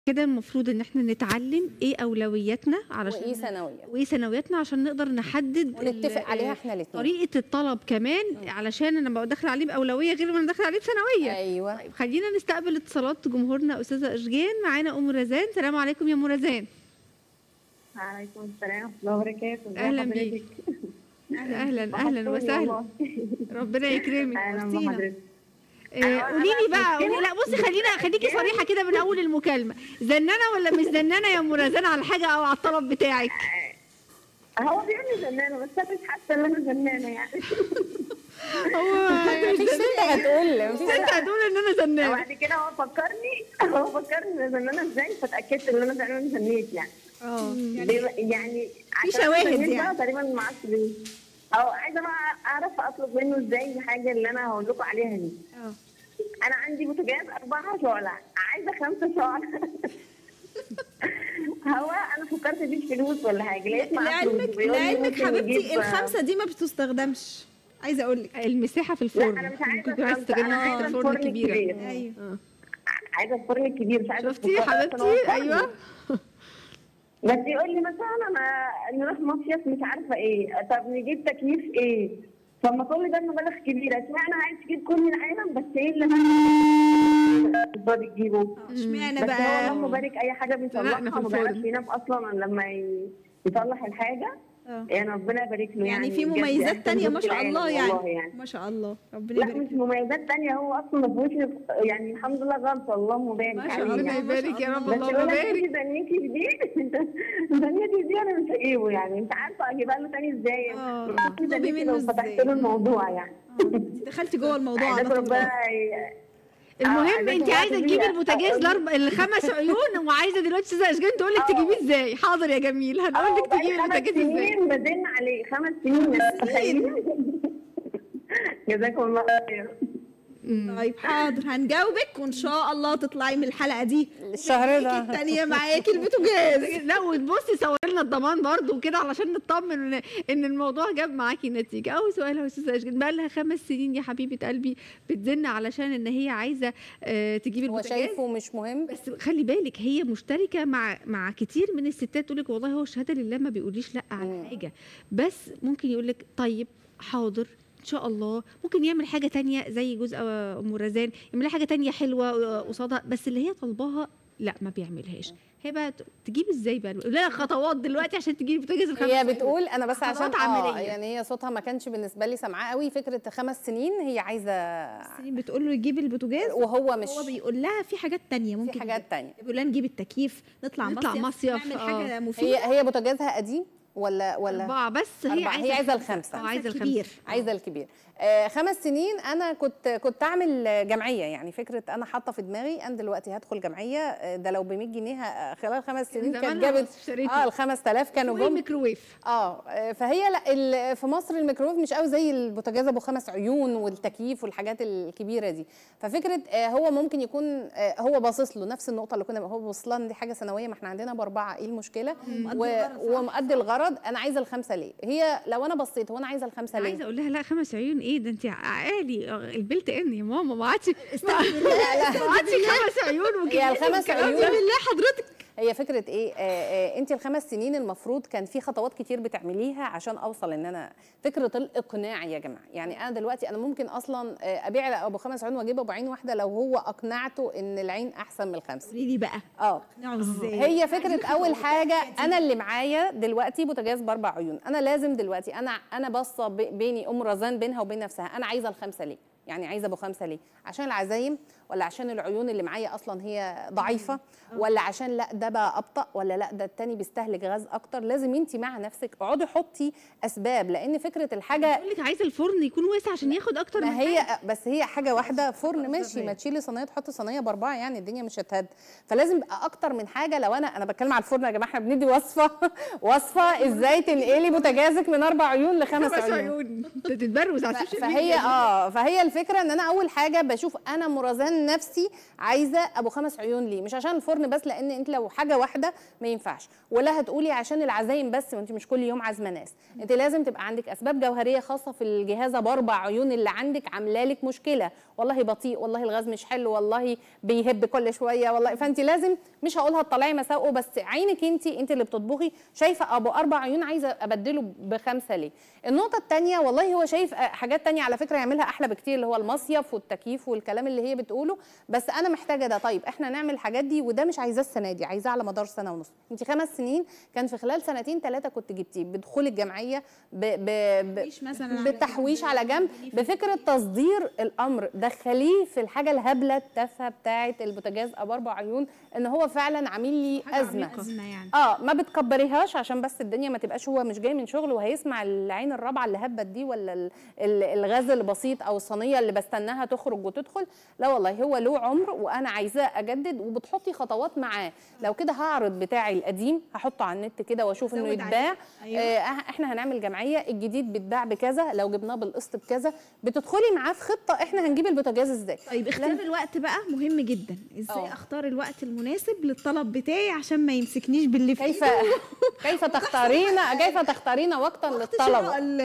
كده المفروض ان احنا نتعلم ايه اولوياتنا علشان وايه ثانويه وايه ثانوياتنا عشان نقدر نحدد ونتفق ال- عليها احنا الاثنين طريقه الطلب كمان علشان انا ببقى داخله عليه باولويه غير ما انا داخله عليه بثانويه ايوه طيب خلينا نستقبل اتصالات جمهورنا استاذه اشجان معانا ام رزان سلام عليكم يا ام رزان وعليكم السلام ورحمة الله وبركاته ازي أهلاً حضرتك؟ بيك. اهلا اهلا وحشتوني وسهلا والله. ربنا يكرمك اهلا ميرسينا. بحضرتك آه، قولي لي بقى قولي لا بصي خلينا خليكي صريحه كده من اول المكالمه زنانه ولا مش زنانه يا ام رزان على حاجه او على الطلب بتاعك هو بيقول لي زنانة بس انا مش حاسة ان انا زنانة يعني هو مفيش ست هتقول مفيش انت هتقول ان انا زنانه وبعد كده هو فكرني هو فكرني ان انا ازاي فاتاكدت ان انا فعلا زنيت يعني اه بما- يعني عشان شواهد زنيت بقى يعني. تقريبا ما اعرفش ليه او عايزه بقى اعرف اطلب منه ازاي الحاجه اللي انا هقول لكم عليها دي اه انا عندي بوتاجاز أربعة شعلة عايزة خمسة شعلة هو أنا فكرت دي فلوس ولا حاجة لقيت معاه فلوس لعلمك بيقول لي لعلمك ممكن حبيبتي نجيب- الخمسه دي ما بتستخدمش عايزه اقول لك المساحه في لا الفرن أنا مش عايزة ممكن تكون عايزه خمسة، تستغل أنا مساحه عايزة الفرن الفرن الكبيره الكبير. ايوه اه عايزة الفرن الكبير مش عايزة شفتي يا الفرن عشان هو حبيبتي فرن. ايوه بس يقول لي مثلا أنا نروح مصيف مش عارفة إيه طب نجيب تكييف إيه طب ما كل ده مبالغ كبيرة اشمعنى عايز تجيب كل العالم بس ايه اللي تقدري تجيبه اشمعنى بس هو بقى اللهم بارك اي حاجه بيصلحها في ما بيعرفش الفرن. ينام اصلا إلا لما ي- يصلح الحاجه آه. يعني ربنا يبارك له يعني يعني في بجد مميزات أحسن تانية زوج ما في شاء العالم الله والله يعني ما شاء الله ربنا لا يبارك مش له. مميزات تانية هو اصلا ما فيهوش يعني الحمد لله غلطه اللهم بارك ما شاء عليه الله. ربنا يعني. يبارك يا رب بس اللهم يقول لك بارك انت زنيتي في دي زنيتي دي انا مش هجيبه يعني انت عارفه اجيبها له تاني ازاي آه، رحت تطلبي زنيتي منه لو إزاي؟ فتحت له الموضوع يعني آه، انت دخلتي جوه الموضوع على عايزاك طول ربنا ي- المهم عايزاكي انت بقى عايزه تقولي تجيبي لي البوتاجاز أقول- الاربع الخمس عيون وعايزه دلوقتي استاذه اشجان تقول لك تجيبيه ازاي حاضر يا جميل هنقول لك بقالي تجيبي خمس البوتاجاز ازاي سنين بدن عليه خمس سنين تخيلي جزاكم الله خير طيب حاضر هنجاوبك وان شاء الله تطلعي من الحلقه دي الشهر ده الثانيه معاكي البوتاجاز لا وتبصي صوري لنا الضمان برضو وكده علشان نطمن ان ان الموضوع جاب معاكي نتيجه اول سؤال يا استاذه اشجان بقى لها خمس سنين يا حبيبه قلبي بتزن علشان ان هي عايزه آه، تجيب هو البوتاجاز شايفه مش مهم بس خلي بالك هي مشتركه مع مع كتير من الستات تقول لك والله هو الشهاده لله ما بيقوليش لا على مم. حاجه بس ممكن يقول لك طيب حاضر ان شاء الله ممكن يعمل حاجه تانية زي جزء ام رزان يعمل لها حاجه تانية حلوه قصادها بس اللي هي طالباها لا ما بيعملهاش هي بقى ت- تجيب ازاي بقى لا خطوات دلوقتي عشان تجيبي بوتاجاز الخمس هي عيون. بتقول انا بس عشان خطوات اه عملية. يعني هي صوتها ما كانش بالنسبه لي سامعاه قوي فكره خمس سنين هي عايزه بتقول له يجيب البوتاجاز وهو مش هو بيقول لها في حاجات تانية ممكن في حاجات تانية بيقول لها نجيب التكييف نطلع, نطلع مصيف, مصيف، نعمل آه. حاجه هي مفيده هي بوتاجازها قديم ولا ولا أربعة بس هي أربعة. عايزة هي عايزة الخمسة. الخمسة. آه، عايزة كبير. الخمسة عايزه الكبير آه خمس سنين انا كنت كنت اعمل جمعيه يعني فكره انا حاطه في دماغي انا دلوقتي هدخل جمعيه آه، ده لو ب 100 جنيه ه- خلال خمس سنين كانت زمانها جابت اشتريته. اه ال 5000 كانوا شوي جم ميكروويف اه آه، فهي لا ال- في مصر الميكروويف مش قوي زي البوتاجاز ابو خمس عيون والتكييف والحاجات الكبيره دي ففكره آه، هو ممكن يكون آه، هو باصص له نفس النقطه اللي كنا هو باصص لها إن دي حاجه سنويه ما احنا عندنا باربعه ايه المشكله و- ومؤدي الغرض انا عايزه الخمسه ليه هي لو انا بصيت هو انا عايزه الخمسه ليه عايزه اقول لها لا خمس عيون ايه ده انت عالي البلت ان يا ماما ما عادش ما عادش خمس عيون وكده هي الخمس عيون بالله حضرتك هي فكره ايه آه آه انت الخمس سنين المفروض كان في خطوات كتير بتعمليها عشان اوصل ان انا فكره الاقناع يا جماعه يعني انا دلوقتي انا ممكن اصلا آه ابيع ابو خمس عيون واجيب ابو عين واحده لو هو اقنعته ان العين احسن من الخمسه قولي لي بقى اه اقنعه ازاي هي فكره اول حاجه انا اللي معايا دلوقتي بوتاجاز باربع عيون انا لازم دلوقتي انا انا باصه ب- بيني ام رزان بينها وبين نفسها انا عايزه الخمسه ليه يعني عايزه ابو خمسه ليه عشان العزايم ولا عشان العيون اللي معايا اصلا هي ضعيفه ولا عشان لا ده بقى ابطا ولا لا ده التاني بيستهلك غاز اكتر لازم انت مع نفسك اقعدي حطي اسباب لان فكره الحاجه بقول لك عايزه الفرن يكون واسع عشان ياخد اكتر من ما هي بس هي حاجه واحده فرن ماشي ما تشيلي صينيه تحطي صينيه باربعه يعني الدنيا مش هتهد فلازم يبقى اكتر من حاجه لو انا انا بتكلم على الفرن يا جماعه احنا بندي وصفه وصفه ازاي تنقلي بوتاجازك من اربع عيون لخمس خمس عيون عيون تتبروز على ف- السوشيال فهي ميديا اه فهي الفكره ان انا اول حاجه بشوف انا مرزان عشان نفسي عايزه ابو خمس عيون ليه مش عشان الفرن بس لان انت لو حاجه واحده ما ينفعش ولا هتقولي عشان العزايم بس ما انت مش كل يوم عازمه ناس انت لازم تبقى عندك اسباب جوهريه خاصه في الجهاز ابو اربع عيون اللي عندك عامله لك مشكله والله بطيء والله الغاز مش حلو والله بيهب كل شويه والله فانت لازم مش هقولها تطلعي مساوئه بس عينك انت انت اللي بتطبخي شايفه ابو اربع عيون عايزه ابدله بخمسه ليه النقطه الثانيه والله هو شايف آه، حاجات تانية على فكره يعملها احلى بكتير اللي هو المصيف والتكييف والكلام اللي هي بتقوله بس انا محتاجه ده طيب احنا نعمل الحاجات دي وده مش عايزاه السنه دي عايزاه على مدار سنه ونص انت خمس سنين كان في خلال سنتين ثلاثه كنت جبتيه بدخول الجمعيه ب ب ب تحويش مثلاً على بالتحويش جنب، على جنب بفكره تصدير الامر دخليه في الحاجه الهبله التافهه بتاعه البوتاجاز ابو اربع عيون ان هو فعلا عامل لي حاجة ازمه عميقة. أزمة يعني. اه ما بتكبريهاش عشان بس الدنيا ما تبقاش هو مش جاي من شغل وهيسمع العين الرابعه اللي هبت دي ولا ال- ال- الغاز البسيط او الصينيه اللي بستناها تخرج وتدخل لا والله هو له عمر وانا عايزاه اجدد وبتحطي خطوات معاه لو كده هعرض بتاعي القديم هحطه على النت كده واشوف انه زود يتباع عليه. أيوة. آه احنا هنعمل جمعيه الجديد بيتباع بكذا لو جبناه بالقسط بكذا بتدخلي معاه في خطه احنا هنجيب البوتاجاز ازاي طيب اختيار الوقت بقى مهم جدا ازاي أه. اختار الوقت المناسب للطلب بتاعي عشان ما يمسكنيش باللي في كيف إيده كيف تختارين كيف تختارين وقتا وقت للطلب شراء ال-